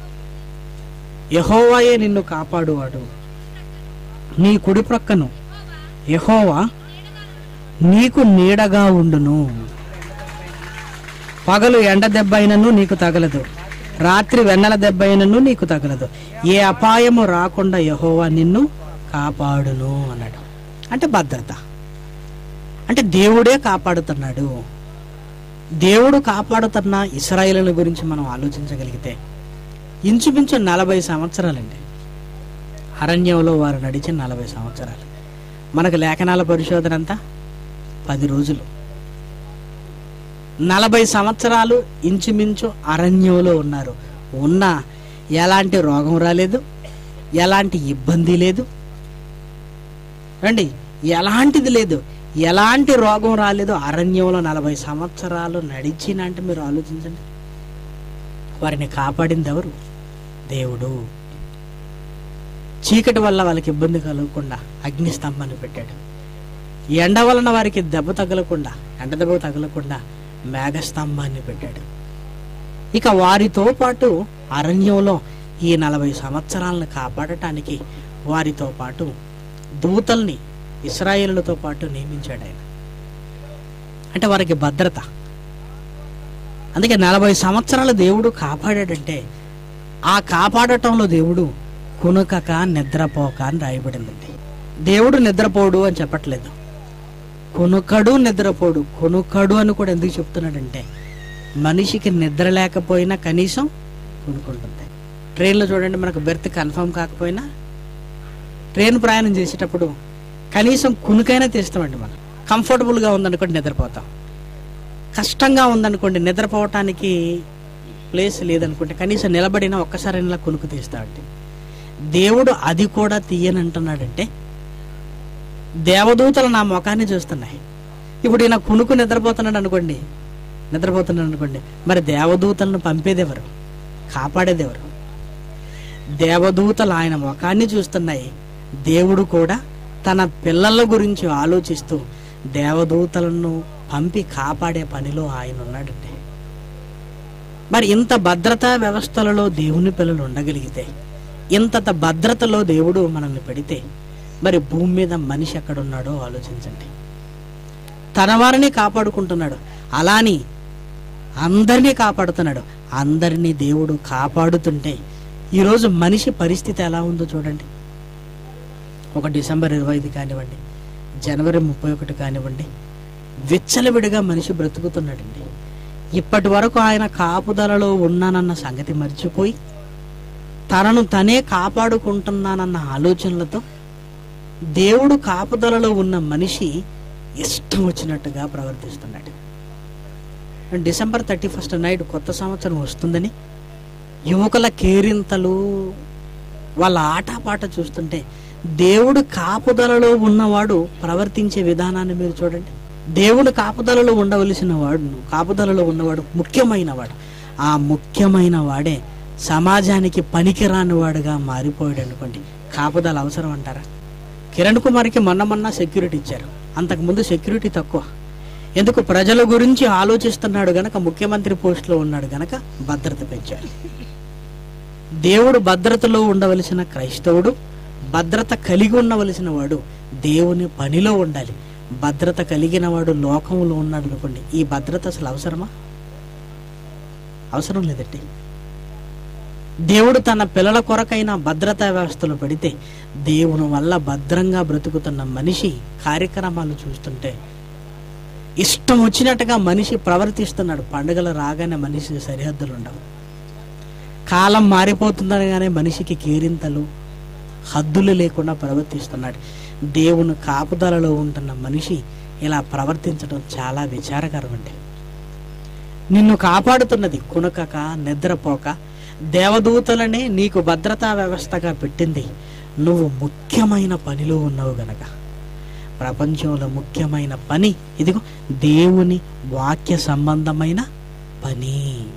యహోవాయే నిన్ను కాపాడువాడు నీ కుడి ప్రక్కను యహోవా నీకు నీడగా ఉండును పగలు ఎండ దెబ్బ అయినను నీకు తగలదు రాత్రి వెన్నెల దెబ్బ అయినను నీకు తగలదు ఏ అపాయము రాకుండా యహోవా నిన్ను కాపాడును అన్నాడు అంటే భద్రత అంటే దేవుడే కాపాడుతున్నాడు దేవుడు కాపాడుతున్న ఇస్రాయేలుల గురించి మనం ఆలోచించగలిగితే ఇంచుమించు నలభై సంవత్సరాలండి అరణ్యంలో వారు నడిచిన నలభై సంవత్సరాలు మనకు లేఖనాల పరిశోధన అంతా పది రోజులు నలభై సంవత్సరాలు ఇంచుమించు అరణ్యంలో ఉన్నారు ఉన్న ఎలాంటి రోగం రాలేదు ఎలాంటి ఇబ్బంది లేదు రండి ఎలాంటిది లేదు ఎలాంటి రోగం రాలేదో అరణ్యంలో నలభై సంవత్సరాలు నడిచిన అంటే మీరు ఆలోచించండి వారిని కాపాడింది ఎవరు దేవుడు చీకటి వల్ల వాళ్ళకి ఇబ్బంది కలగకుండా అగ్ని స్తంభాన్ని పెట్టాడు ఎండ వలన వారికి దెబ్బ తగలకుండా ఎండ దెబ్బ తగలకుండా మేఘస్తంభాన్ని పెట్టాడు ఇక వారితో పాటు అరణ్యంలో ఈ నలభై సంవత్సరాలను కాపాడటానికి వారితో పాటు దూతల్ని ఇస్రాయేలులతో పాటు నియమించాడు ఆయన అంటే వారికి భద్రత అందుకే నలభై సంవత్సరాలు దేవుడు కాపాడాడంటే ఆ కాపాడటంలో దేవుడు కునుకక నిద్రపోక అని రాయబడిందండి దేవుడు నిద్రపోడు అని చెప్పట్లేదు కునుకడు నిద్రపోడు కునుకడు అని కూడా ఎందుకు చెప్తున్నాడంటే మనిషికి నిద్ర లేకపోయినా కనీసం కొనుక్కుంటుంది ట్రైన్లో చూడండి మనకు బెర్త్ కన్ఫర్మ్ కాకపోయినా ట్రైన్ ప్రయాణం చేసేటప్పుడు కనీసం కునుకైనా తీస్తామండి మనం కంఫర్టబుల్గా ఉందనుకోండి నిద్రపోతాం కష్టంగా ఉందనుకోండి నిద్రపోవటానికి ప్లేస్ లేదనుకుంటే కనీసం నిలబడినా ఒక్కసారి ఇలా కునుకు తీస్తామండి దేవుడు అది కూడా తీయనంటున్నాడంటే దేవదూతలు నా ముఖాన్ని చూస్తున్నాయి ఇప్పుడు ఈయన కునుకు నిద్రపోతున్నాడు అనుకోండి నిద్రపోతున్నాడు అనుకోండి మరి దేవదూతలను పంపేదెవరు కాపాడేదెవరు దేవదూతలు ఆయన ముఖాన్ని చూస్తున్నాయి దేవుడు కూడా తన పిల్లల గురించి ఆలోచిస్తూ దేవదూతలను పంపి కాపాడే పనిలో ఆయన ఉన్నాడండి మరి ఇంత భద్రతా వ్యవస్థలలో దేవుని పిల్లలు ఉండగలిగితే ఇంత భద్రతలో దేవుడు మనల్ని పెడితే మరి భూమి మీద మనిషి ఎక్కడున్నాడో ఆలోచించండి తన వారిని కాపాడుకుంటున్నాడు అలాని అందరినీ కాపాడుతున్నాడు అందరినీ దేవుడు కాపాడుతుంటే ఈరోజు మనిషి పరిస్థితి ఎలా ఉందో చూడండి ఒక డిసెంబర్ ఇరవై ఐదు కానివ్వండి జనవరి ముప్పై ఒకటి కానివ్వండి విచ్చలవిడిగా మనిషి బ్రతుకుతున్నాడండి ఇప్పటి వరకు ఆయన కాపుదలలో ఉన్నానన్న సంగతి మర్చిపోయి తనను తనే కాపాడుకుంటున్నానన్న ఆలోచనలతో దేవుడు కాపుదలలో ఉన్న మనిషి ఇష్టం వచ్చినట్టుగా ప్రవర్తిస్తున్నాడు డిసెంబర్ థర్టీ ఫస్ట్ నైట్ కొత్త సంవత్సరం వస్తుందని యువకుల కేరింతలు వాళ్ళ ఆటపాట చూస్తుంటే దేవుడు కాపుదలలో ఉన్నవాడు ప్రవర్తించే విధానాన్ని మీరు చూడండి దేవుడు కాపుదలలో ఉండవలసిన వాడు కాపుదలలో ఉన్నవాడు ముఖ్యమైన వాడు ఆ ముఖ్యమైన వాడే సమాజానికి పనికిరాని వాడుగా మారిపోయాడు అనుకోండి కాపుదల అవసరం అంటారా కిరణ్ కుమార్కి మొన్న మొన్న సెక్యూరిటీ ఇచ్చారు అంతకుముందు సెక్యూరిటీ తక్కువ ఎందుకు ప్రజల గురించి ఆలోచిస్తున్నాడు గనక ముఖ్యమంత్రి పోస్టులో ఉన్నాడు గనక భద్రత పెంచారు దేవుడు భద్రతలో ఉండవలసిన క్రైస్తవుడు భద్రత కలిగి ఉండవలసిన వాడు దేవుని పనిలో ఉండాలి భద్రత కలిగిన వాడు లోకంలో ఉన్నాడు అనుకోండి ఈ భద్రత అసలు అవసరమా అవసరం లేదండి దేవుడు తన పిల్లల కొరకైన భద్రతా వ్యవస్థలు పెడితే దేవుని వల్ల భద్రంగా బ్రతుకుతున్న మనిషి కార్యక్రమాలు చూస్తుంటే ఇష్టం వచ్చినట్టుగా మనిషి ప్రవర్తిస్తున్నాడు పండుగలు రాగానే మనిషి సరిహద్దులు ఉండవు కాలం మారిపోతుందనగానే మనిషికి కేరింతలు హద్దులు లేకుండా ప్రవర్తిస్తున్నాడు దేవుని కాపుదలలో ఉంటున్న మనిషి ఇలా ప్రవర్తించడం చాలా విచారకరం అండి నిన్ను కాపాడుతున్నది కునకక నిద్రపోక దేవదూతలనే నీకు భద్రతా వ్యవస్థగా పెట్టింది నువ్వు ముఖ్యమైన పనిలో ఉన్నావు గనక ప్రపంచంలో ముఖ్యమైన పని ఇదిగో దేవుని వాక్య సంబంధమైన పని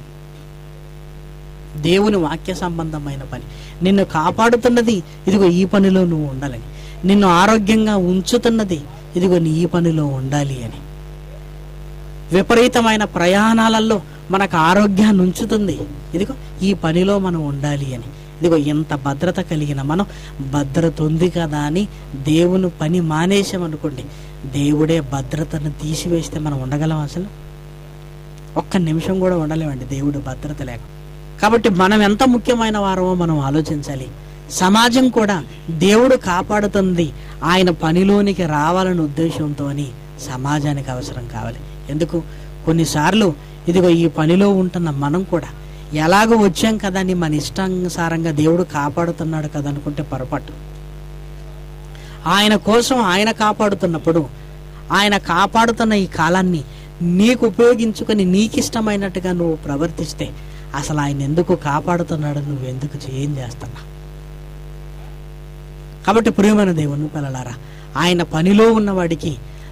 దేవుని వాక్య సంబంధమైన పని నిన్ను కాపాడుతున్నది ఇదిగో ఈ పనిలో నువ్వు ఉండాలని నిన్ను ఆరోగ్యంగా ఉంచుతున్నది ఇదిగో నీ ఈ పనిలో ఉండాలి అని విపరీతమైన ప్రయాణాలలో మనకు ఆరోగ్యాన్ని ఉంచుతుంది ఇదిగో ఈ పనిలో మనం ఉండాలి అని ఇదిగో ఎంత భద్రత కలిగిన మనం భద్రత ఉంది కదా అని దేవుని పని మానేసామనుకోండి దేవుడే భద్రతను తీసివేస్తే మనం ఉండగలం అసలు ఒక్క నిమిషం కూడా ఉండలేమండి దేవుడు భద్రత లేక కాబట్టి మనం ఎంత ముఖ్యమైన వారమో మనం ఆలోచించాలి సమాజం కూడా దేవుడు కాపాడుతుంది ఆయన పనిలోనికి రావాలనే ఉద్దేశంతో సమాజానికి అవసరం కావాలి ఎందుకు కొన్నిసార్లు ఇదిగో ఈ పనిలో ఉంటున్న మనం కూడా ఎలాగో వచ్చాం కదా అని మన ఇష్టానుసారంగా దేవుడు కాపాడుతున్నాడు కదా అనుకుంటే పొరపాటు ఆయన కోసం ఆయన కాపాడుతున్నప్పుడు ఆయన కాపాడుతున్న ఈ కాలాన్ని నీకు ఉపయోగించుకొని నీకు ఇష్టమైనట్టుగా నువ్వు ప్రవర్తిస్తే అసలు ఆయన ఎందుకు కాపాడుతున్నాడు నువ్వు ఎందుకు ఏం చేస్తున్నా కాబట్టి ప్రియమైన దేవుని పిల్లలారా ఆయన పనిలో ఉన్నవాడికి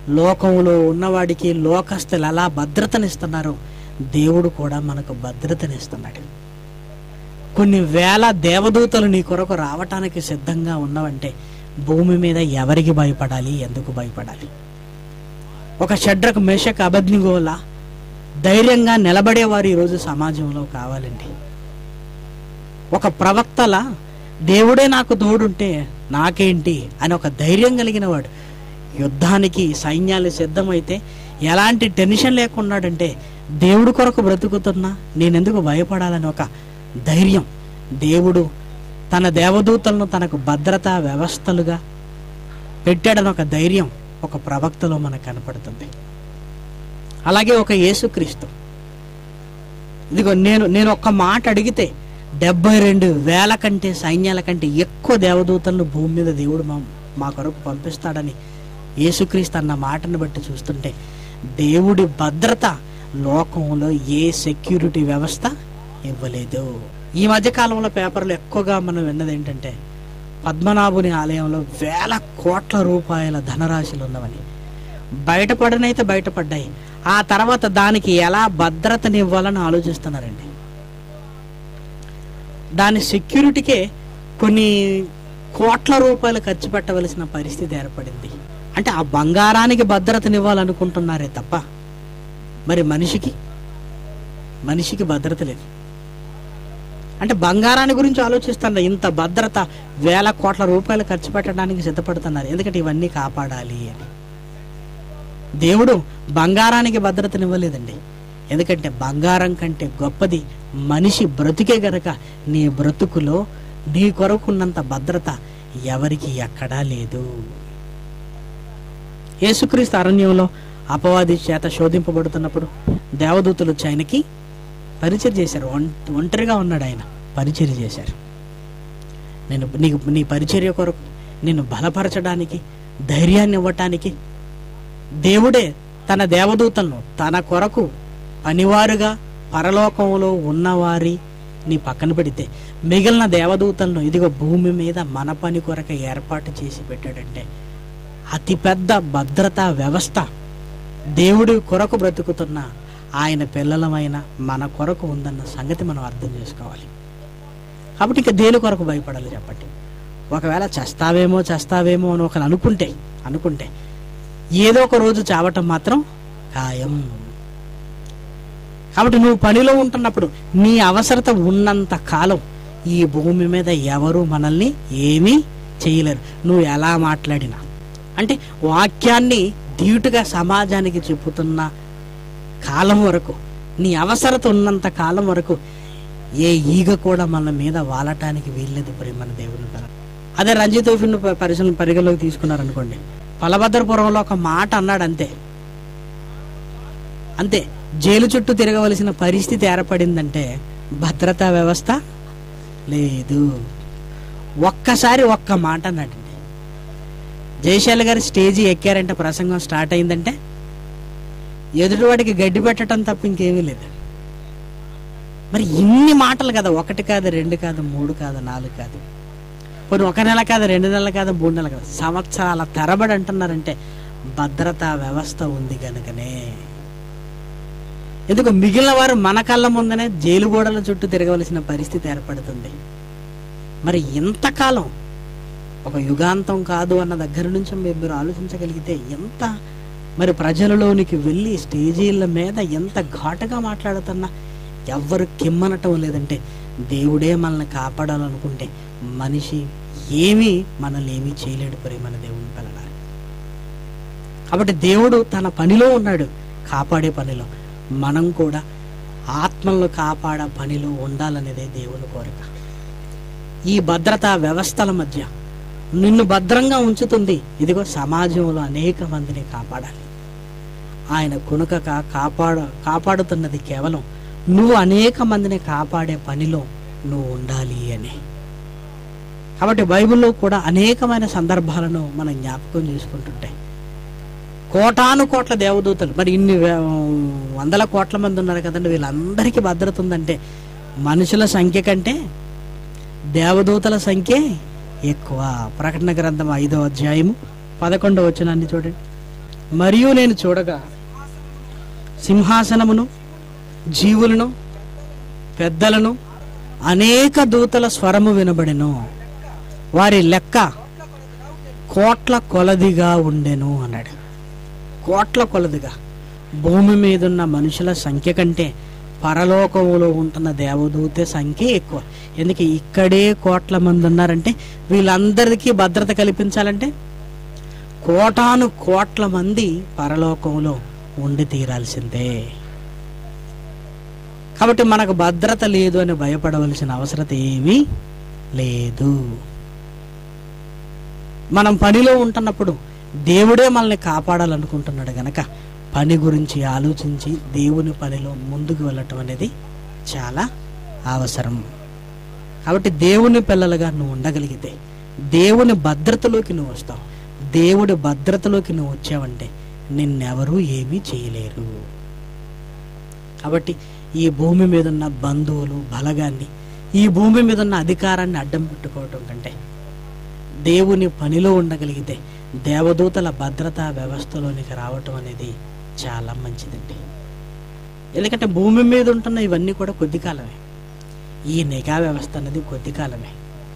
లోకంలో ఉన్నవాడికి లోకస్తులు ఎలా భద్రతనిస్తున్నారో దేవుడు కూడా మనకు భద్రతనిస్తున్నాడు కొన్ని వేల దేవదూతలు నీ కొరకు రావటానికి సిద్ధంగా ఉన్నవంటే భూమి మీద ఎవరికి భయపడాలి ఎందుకు భయపడాలి ఒక షడ్రకు మేషక్ అబద్నిగోలా ధైర్యంగా నిలబడేవారు ఈరోజు సమాజంలో కావాలండి ఒక ప్రవక్తల దేవుడే నాకు తోడుంటే నాకేంటి అని ఒక ధైర్యం కలిగిన వాడు యుద్ధానికి సైన్యాలు సిద్ధమైతే ఎలాంటి టెన్షన్ లేకున్నాడంటే దేవుడు కొరకు బ్రతుకుతున్నా నేనెందుకు భయపడాలని ఒక ధైర్యం దేవుడు తన దేవదూతలను తనకు భద్రతా వ్యవస్థలుగా పెట్టాడని ఒక ధైర్యం ఒక ప్రవక్తలో మనకు కనపడుతుంది అలాగే ఒక యేసుక్రీస్తు ఇదిగో నేను నేను ఒక్క మాట అడిగితే డెబ్బై రెండు వేల కంటే సైన్యాల కంటే ఎక్కువ దేవదూతలను భూమి మీద దేవుడు మా మా కొరకు పంపిస్తాడని యేసుక్రీస్తు అన్న మాటను బట్టి చూస్తుంటే దేవుడి భద్రత లోకంలో ఏ సెక్యూరిటీ వ్యవస్థ ఇవ్వలేదు ఈ మధ్య కాలంలో పేపర్లు ఎక్కువగా మనం విన్నది ఏంటంటే పద్మనాభుని ఆలయంలో వేల కోట్ల రూపాయల ధనరాశులు ఉన్నవని బయటపడనైతే బయటపడ్డాయి ఆ తర్వాత దానికి ఎలా భద్రతనివ్వాలని ఆలోచిస్తున్నారండి దాని సెక్యూరిటీకే కొన్ని కోట్ల రూపాయలు ఖర్చు పెట్టవలసిన పరిస్థితి ఏర్పడింది అంటే ఆ బంగారానికి భద్రతనివ్వాలనుకుంటున్నారే తప్ప మరి మనిషికి మనిషికి భద్రత లేదు అంటే బంగారాన్ని గురించి ఆలోచిస్తున్నారు ఇంత భద్రత వేల కోట్ల రూపాయలు ఖర్చు పెట్టడానికి సిద్ధపడుతున్నారు ఎందుకంటే ఇవన్నీ కాపాడాలి అని దేవుడు బంగారానికి భద్రతనివ్వలేదండి ఎందుకంటే బంగారం కంటే గొప్పది మనిషి బ్రతికే గనక నీ బ్రతుకులో నీ కొరకున్నంత భద్రత ఎవరికి ఎక్కడా లేదు యేసుక్రీస్తు అరణ్యంలో అపవాది చేత శోధింపబడుతున్నప్పుడు దేవదూతలు వచ్చి ఆయనకి పరిచయం చేశారు ఒంట- ఒంటరిగా ఉన్నాడు ఆయన పరిచర్య చేశారు నేను నీకు నీ పరిచర్య కొరకు నిన్ను బలపరచడానికి ధైర్యాన్ని ఇవ్వటానికి దేవుడే తన దేవదూతలను తన కొరకు పనివారుగా పరలోకంలో ఉన్నవారి నీ పక్కన పెడితే మిగిలిన దేవదూతలను ఇదిగో భూమి మీద మన పని కొరకు ఏర్పాటు చేసి పెట్టాడంటే అతిపెద్ద భద్రతా వ్యవస్థ దేవుడి కొరకు బ్రతుకుతున్న ఆయన పిల్లలమైన మన కొరకు ఉందన్న సంగతి మనం అర్థం చేసుకోవాలి కాబట్టి ఇక దేని కొరకు భయపడాలి చెప్పండి ఒకవేళ చేస్తావేమో చేస్తావేమో అని ఒకరు అనుకుంటే అనుకుంటే ఏదో ఒక రోజు చావటం మాత్రం ఖాయం కాబట్టి నువ్వు పనిలో ఉంటున్నప్పుడు నీ అవసరత ఉన్నంత కాలం ఈ భూమి మీద ఎవరు మనల్ని ఏమీ చేయలేరు నువ్వు ఎలా మాట్లాడినా అంటే వాక్యాన్ని ధీటుగా సమాజానికి చెప్పుతున్న కాలం వరకు నీ అవసరత ఉన్నంత కాలం వరకు ఏ ఈగ కూడా మన మీద వాలటానికి వీల్లేదు ప్రేమన దేవుని పిల్ల అదే రంజిత్ ఓఫిన్ పరిశీలన పరిగణలోకి తీసుకున్నారనుకోండి పలభద్రపురంలో ఒక మాట అన్నాడు అంతే అంతే జైలు చుట్టూ తిరగవలసిన పరిస్థితి ఏర్పడిందంటే భద్రతా వ్యవస్థ లేదు ఒక్కసారి ఒక్క మాట అన్నాడండి జయశాల గారు స్టేజీ ఎక్కారంటే ప్రసంగం స్టార్ట్ అయిందంటే ఎదుటివాడికి గడ్డి పెట్టడం తప్ప ఇంకేమీ లేదు మరి ఇన్ని మాటలు కదా ఒకటి కాదు రెండు కాదు మూడు కాదు నాలుగు కాదు పోనీ ఒక నెల కాదు రెండు నెలలు కాదు మూడు నెలలు కాదు సంవత్సరాల తరబడి అంటున్నారంటే భద్రతా వ్యవస్థ ఉంది కనుకనే ఎందుకు మిగిలిన వారు మన కళ్ళ ముందనే జైలు గోడల చుట్టూ తిరగవలసిన పరిస్థితి ఏర్పడుతుంది మరి ఇంతకాలం ఒక యుగాంతం కాదు అన్న దగ్గర నుంచి మీరు మీరు ఆలోచించగలిగితే ఎంత మరి ప్రజలలోనికి వెళ్ళి స్టేజీల మీద ఎంత ఘాటుగా మాట్లాడుతున్నా ఎవ్వరు కిమ్మనటం లేదంటే దేవుడే మనల్ని కాపాడాలనుకుంటే మనిషి ఏమీ మనల్ని ఏమీ చేయలేడు పరి మన దేవుని పిల్లలారా కాబట్టి దేవుడు తన పనిలో ఉన్నాడు కాపాడే పనిలో మనం కూడా ఆత్మలను కాపాడే పనిలో ఉండాలనేదే దేవుని కోరిక ఈ భద్రతా వ్యవస్థల మధ్య నిన్ను భద్రంగా ఉంచుతుంది ఇదిగో సమాజంలో అనేక మందిని కాపాడాలి ఆయన కునుకక కాపాడ కాపాడుతున్నది కేవలం నువ్వు అనేక మందిని కాపాడే పనిలో నువ్వు ఉండాలి అని కాబట్టి బైబిల్లో కూడా అనేకమైన సందర్భాలను మనం జ్ఞాపకం చేసుకుంటుంటే కోటాను కోట్ల దేవదూతలు మరి ఇన్ని వే- వందల కోట్ల మంది ఉన్నారు కదండి వీళ్ళందరికీ భద్రత ఉందంటే మనుషుల సంఖ్య కంటే దేవదూతల సంఖ్య ఎక్కువ ప్రకటన గ్రంథం ఐదో అధ్యాయము పదకొండవ వచనాన్ని చూడండి మరియు నేను చూడగా సింహాసనమును జీవులను పెద్దలను అనేక దూతల స్వరము వినబడెను వారి లెక్క కోట్ల కొలదిగా ఉండెను అన్నాడు కోట్ల కొలదిగా భూమి మీద ఉన్న మనుషుల సంఖ్య కంటే పరలోకములో ఉంటున్న దేవదూత సంఖ్య ఎక్కువ ఎందుకు ఇక్కడే కోట్ల మంది ఉన్నారంటే వీళ్ళందరికీ భద్రత కల్పించాలంటే కోటాను కోట్ల మంది పరలోకంలో ఉండి తీరాల్సిందే కాబట్టి మనకు భద్రత లేదు అని భయపడవలసిన అవసరత ఏమీ లేదు మనం పనిలో ఉంటున్నప్పుడు దేవుడే మనల్ని కాపాడాలనుకుంటున్నాడు గనక పని గురించి ఆలోచించి దేవుని పనిలో ముందుకు వెళ్ళటం అనేది చాలా అవసరం కాబట్టి దేవుని పిల్లలుగా నువ్వు ఉండగలిగితే దేవుని భద్రతలోకి నువ్వు వస్తావు దేవుడి భద్రతలోకి నువ్వు వచ్చావంటే నిన్నెవరూ ఏమీ చేయలేరు కాబట్టి ఈ భూమి మీద ఉన్న బంధువులు బలగాన్ని ఈ భూమి మీద ఉన్న అధికారాన్ని అడ్డం పెట్టుకోవటం కంటే దేవుని పనిలో ఉండగలిగితే దేవదూతల భద్రతా వ్యవస్థలోనికి రావటం అనేది చాలా మంచిదండి ఎందుకంటే భూమి మీద ఉంటున్న ఇవన్నీ కూడా కొద్ది కాలమే ఈ నిఘా వ్యవస్థ అనేది కొద్ది కాలమే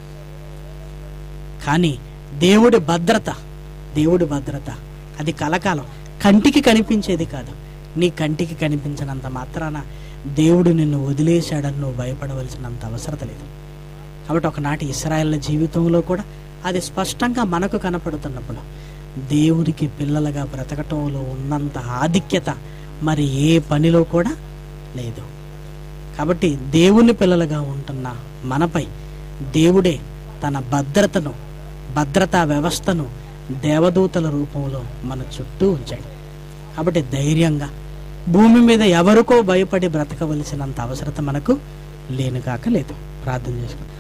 కానీ దేవుడి భద్రత దేవుడి భద్రత అది కలకాలం కంటికి కనిపించేది కాదు నీ కంటికి కనిపించినంత మాత్రాన దేవుడు నిన్ను వదిలేశాడని నువ్వు భయపడవలసినంత అవసరత లేదు కాబట్టి ఒకనాటి ఇస్రాయేళ్ల జీవితంలో కూడా అది స్పష్టంగా మనకు కనపడుతున్నప్పుడు దేవుడికి పిల్లలుగా బ్రతకటంలో ఉన్నంత ఆధిక్యత మరి ఏ పనిలో కూడా లేదు కాబట్టి దేవుని పిల్లలుగా ఉంటున్న మనపై దేవుడే తన భద్రతను భద్రతా వ్యవస్థను దేవదూతల రూపంలో మన చుట్టూ ఉంచాడు కాబట్టి ధైర్యంగా భూమి మీద ఎవరికో భయపడి బ్రతకవలసినంత అవసరత మనకు లేనుగాక లేదు ప్రార్థన చేసుకుంటాం